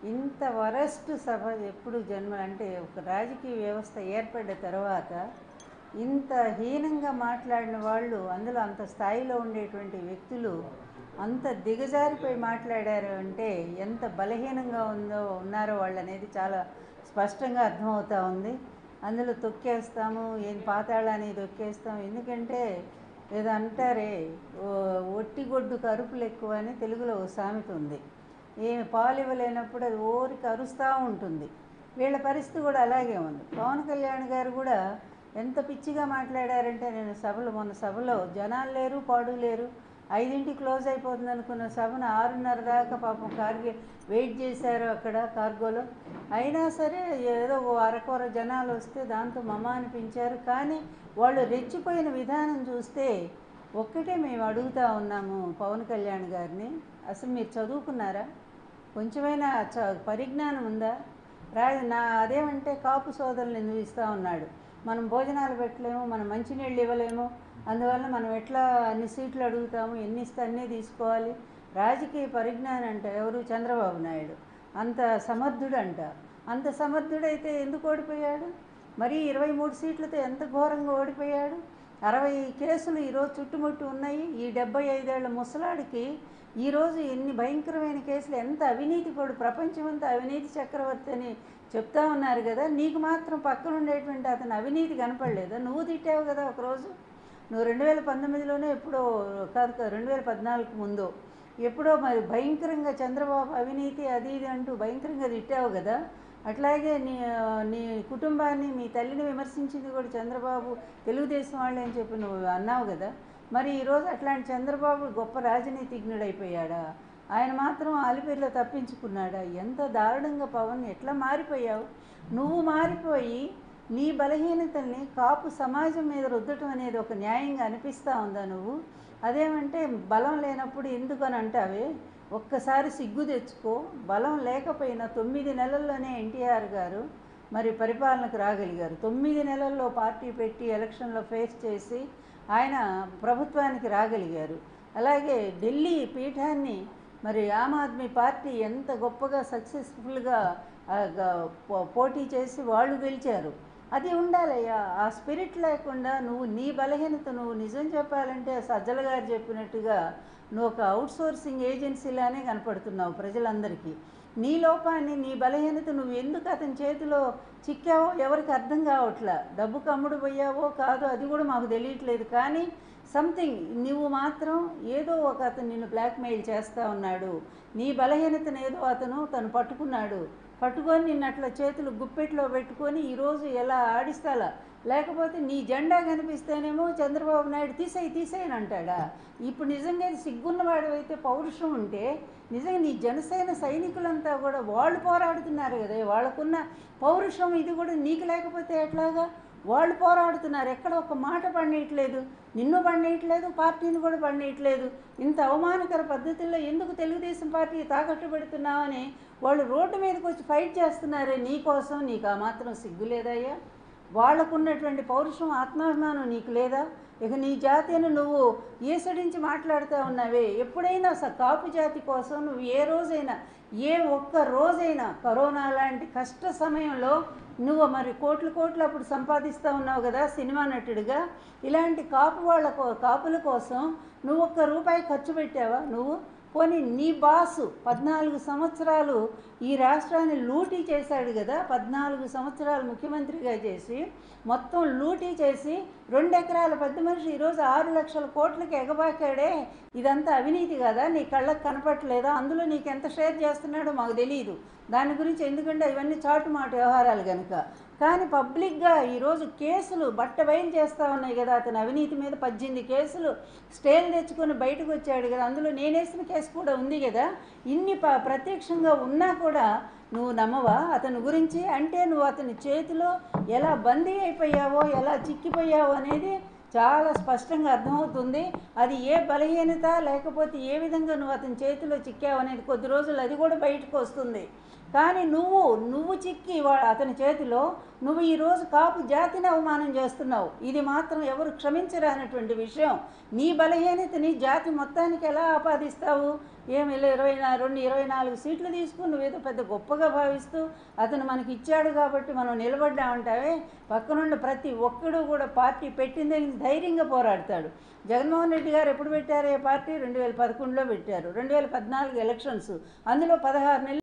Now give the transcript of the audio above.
ఇంత వరస్ట్ సభ ఎప్పుడు జన్మ అంటే ఒక రాజకీయ వ్యవస్థ ఏర్పడ్డ తర్వాత ఇంత హీనంగా మాట్లాడిన వాళ్ళు అందులో అంత స్థాయిలో ఉండేటువంటి వ్యక్తులు అంత దిగజారిపోయి మాట్లాడారు అంటే ఎంత బలహీనంగా ఉందో ఉన్నారో వాళ్ళు అనేది చాలా స్పష్టంగా అర్థమవుతా ఉంది అందులో తొక్కేస్తాము ఏం పాతాళాన్ని తొక్కేస్తాం ఎందుకంటే ఏదో అంటారే ఓ- ఒట్టిగొడ్డు కరుపులు ఎక్కువ అని తెలుగులో ఓ సామెత ఉంది ఏమి పాలు ఇవ్వలేనప్పుడు అది ఓరికి అరుస్తూ ఉంటుంది వీళ్ళ పరిస్థితి కూడా అలాగే ఉంది పవన్ కళ్యాణ్ గారు కూడా ఎంత పిచ్చిగా మాట్లాడారంటే నేను సభలో మొన్న సభలో జనాలు లేరు పాడు లేరు ఐదింటికి క్లోజ్ అయిపోతుంది అనుకున్న సభను ఆరున్నర దాకా పాపం కార్గే వెయిట్ చేశారు అక్కడ కార్గోలో అయినా సరే ఏదో ఓ అరకొర జనాలు వస్తే దాంతో మమ అనిపించారు కానీ వాళ్ళు రెచ్చిపోయిన విధానం చూస్తే ఒక్కటే మేము అడుగుతా ఉన్నాము పవన్ కళ్యాణ్ గారిని అసలు మీరు చదువుకున్నారా కొంచెమైనా చ పరిజ్ఞానం ఉందా రా నా అదేమంటే కాపు సోదరులు ఎందుకు ఇస్తూ ఉన్నాడు మనం భోజనాలు పెట్టలేము మనం మంచినీళ్ళు ఇవ్వలేము అందువల్ల మనం ఎట్లా అన్ని సీట్లు అడుగుతాము ఎన్ని ఇస్తే అన్నీ తీసుకోవాలి రాజకీయ పరిజ్ఞానం అంట ఎవరు చంద్రబాబు నాయుడు అంత సమర్థుడు అంట అంత సమర్థుడైతే ఎందుకు ఓడిపోయాడు మరి ఇరవై మూడు సీట్లతో ఎంత ఘోరంగా ఓడిపోయాడు అరవై కేసులు ఈరోజు చుట్టుముట్టు ఉన్నాయి ఈ డెబ్బై ఐదేళ్ల ముసలాడికి ఈరోజు ఎన్ని భయంకరమైన కేసులు ఎంత అవినీతి పడు ప్రపంచమంతా అవినీతి చక్రవర్తి అని చెప్తా ఉన్నారు కదా నీకు మాత్రం పక్కన ఉండేటువంటి అతను అవినీతి కనపడలేదా నువ్వు తిట్టావు కదా ఒకరోజు నువ్వు రెండు వేల పంతొమ్మిదిలోనే ఎప్పుడో కాదు కాదు రెండు వేల పద్నాలుగు ముందు ఎప్పుడో మరి భయంకరంగా చంద్రబాబు అవినీతి అది ఇది అంటూ భయంకరంగా తిట్టావు కదా అట్లాగే నీ నీ కుటుంబాన్ని మీ తల్లిని విమర్శించింది కూడా చంద్రబాబు తెలుగుదేశం వాళ్ళే అని చెప్పి నువ్వు అన్నావు కదా మరి ఈరోజు అట్లాంటి చంద్రబాబు గొప్ప రాజనీతిజ్ఞుడైపోయాడా ఆయన మాత్రం ఆలిపేరులో తప్పించుకున్నాడా ఎంత దారుణంగా పవన్ ఎట్లా మారిపోయావు నువ్వు మారిపోయి నీ బలహీనతల్ని కాపు సమాజం మీద రుద్దటం అనేది ఒక న్యాయంగా అనిపిస్తూ ఉందా నువ్వు అదేమంటే బలం లేనప్పుడు ఎందుకు అని అంటావే ఒక్కసారి సిగ్గు తెచ్చుకో బలం లేకపోయినా తొమ్మిది నెలల్లోనే ఎన్టీఆర్ గారు మరి పరిపాలనకు రాగలిగారు తొమ్మిది నెలల్లో పార్టీ పెట్టి ఎలక్షన్లో ఫేస్ చేసి ఆయన ప్రభుత్వానికి రాగలిగారు అలాగే ఢిల్లీ పీఠాన్ని మరి ఆమ్ ఆద్మీ పార్టీ ఎంత గొప్పగా సక్సెస్ఫుల్గా ఆ, గ- పో- పోటీ చేసి వాళ్ళు గెలిచారు అది ఉండాలయ్యా ఆ స్పిరిట్ లేకుండా నువ్వు నీ బలహీనత నువ్వు నిజం చెప్పాలంటే సజ్జల గారు చెప్పినట్టుగా నువ్వు ఒక అవుట్ సోర్సింగ్ ఏజెన్సీలానే కనపడుతున్నావు ప్రజలందరికీ నీ లోపాన్ని నీ బలహీనత నువ్వు ఎందుకు అతని చేతిలో చిక్కావో ఎవరికి అర్థం కావట్లా డబ్బు కమ్ముడు పోయావో కాదో అది కూడా మాకు తెలియట్లేదు కానీ సంథింగ్ నువ్వు మాత్రం ఏదో ఒక అతను నిన్ను బ్లాక్మెయిల్ చేస్తూ ఉన్నాడు నీ బలహీనతను ఏదో అతను తను పట్టుకున్నాడు పట్టుకొని నిన్ను అట్లా చేతులు గుప్పెట్లో పెట్టుకొని ఈరోజు ఎలా ఆడిస్తాలా లేకపోతే నీ జెండా కనిపిస్తేనేమో చంద్రబాబు నాయుడు తీసేయి తీసేయని అంటాడా ఇప్పుడు నిజంగా ఇది సిగ్గున్నవాడు అయితే పౌరుషం ఉంటే నిజంగా నీ జనసేన సైనికులంతా కూడా వాళ్ళు పోరాడుతున్నారు కదా వాళ్ళకున్న పౌరుషం ఇది కూడా నీకు లేకపోతే ఎట్లాగా వాళ్ళు పోరాడుతున్నారు ఎక్కడ ఒక మాట పండియట్లేదు నిన్ను పండియట్లేదు పార్టీని కూడా పండియట్లేదు ఇంత అవమానకర పద్ధతుల్లో ఎందుకు తెలుగుదేశం పార్టీ తాకట్టు పెడుతున్నావని వాళ్ళు రోడ్డు మీదకి వచ్చి ఫైట్ చేస్తున్నారే నీ కోసం నీకు ఆ మాత్రం సిగ్గు లేదయ్యా వాళ్ళకున్నటువంటి పౌరుషం ఆత్మాభిమానం నీకు లేదా ఇక నీ జాతిని నువ్వు ఈసడించి మాట్లాడుతూ ఉన్నావే ఎప్పుడైనా స కాపు జాతి కోసం నువ్వు ఏ రోజైనా ఏ ఒక్క రోజైనా కరోనా లాంటి కష్ట సమయంలో నువ్వు మరి కోట్లు కోట్లు అప్పుడు సంపాదిస్తూ ఉన్నావు కదా సినిమా నటుడిగా ఇలాంటి కాపు వాళ్ళ కో కాపుల కోసం నువ్వు ఒక్క రూపాయి ఖర్చు పెట్టావా నువ్వు పోనీ నీ బాసు పద్నాలుగు సంవత్సరాలు ఈ రాష్ట్రాన్ని లూటీ చేశాడు కదా పద్నాలుగు సంవత్సరాలు ముఖ్యమంత్రిగా చేసి మొత్తం లూటీ చేసి రెండు ఎకరాల పెద్ద మనిషి ఈరోజు ఆరు లక్షల కోట్లకి ఎగబాకాడే ఇదంతా అవినీతి కదా నీ కళ్ళకు కనపట్లేదా అందులో నీకు ఎంత షేర్ చేస్తున్నాడో మాకు తెలియదు దాని గురించి ఎందుకంటే ఇవన్నీ చాటుమాటు వ్యవహారాలు కనుక కానీ పబ్లిక్గా ఈరోజు కేసులు బట్ట బయలు చేస్తూ ఉన్నాయి కదా అతను అవినీతి మీద పద్దెనిమిది కేసులు స్టేలు తెచ్చుకొని బయటకు వచ్చాడు కదా అందులో నేనేసిన కేసు కూడా ఉంది కదా ఇన్ని ప ప్రత్యక్షంగా ఉన్నా కూడా నువ్వు నమ్మవా అతని గురించి అంటే నువ్వు అతని చేతిలో ఎలా బందీ అయిపోయావో ఎలా చిక్కిపోయావో అనేది చాలా స్పష్టంగా అర్థమవుతుంది అది ఏ బలహీనత లేకపోతే ఏ విధంగా నువ్వు అతని చేతిలో చిక్కావు అనేది కొద్ది రోజులు అది కూడా బయటకు వస్తుంది కానీ నువ్వు నువ్వు చిక్కి వా అతని చేతిలో నువ్వు ఈరోజు కాపు జాతిని అవమానం చేస్తున్నావు ఇది మాత్రం ఎవరు క్షమించరానటువంటి విషయం నీ బలహీనతని జాతి మొత్తానికి ఎలా ఆపాదిస్తావు ఏమి ఇలా ఇరవై నా రెండు ఇరవై నాలుగు సీట్లు తీసుకుని నువ్వేదో పెద్ద గొప్పగా భావిస్తూ అతను మనకి ఇచ్చాడు కాబట్టి మనం నిలబడ్డామంటావే పక్కనుండి ప్రతి ఒక్కడు కూడా పార్టీ పెట్టిందే ధైర్యంగా పోరాడతాడు జగన్మోహన్ రెడ్డి గారు ఎప్పుడు పెట్టారు ఏ పార్టీ రెండు వేల పదకొండులో పెట్టారు రెండు వేల పద్నాలుగు ఎలక్షన్స్ అందులో పదహారు నెలలు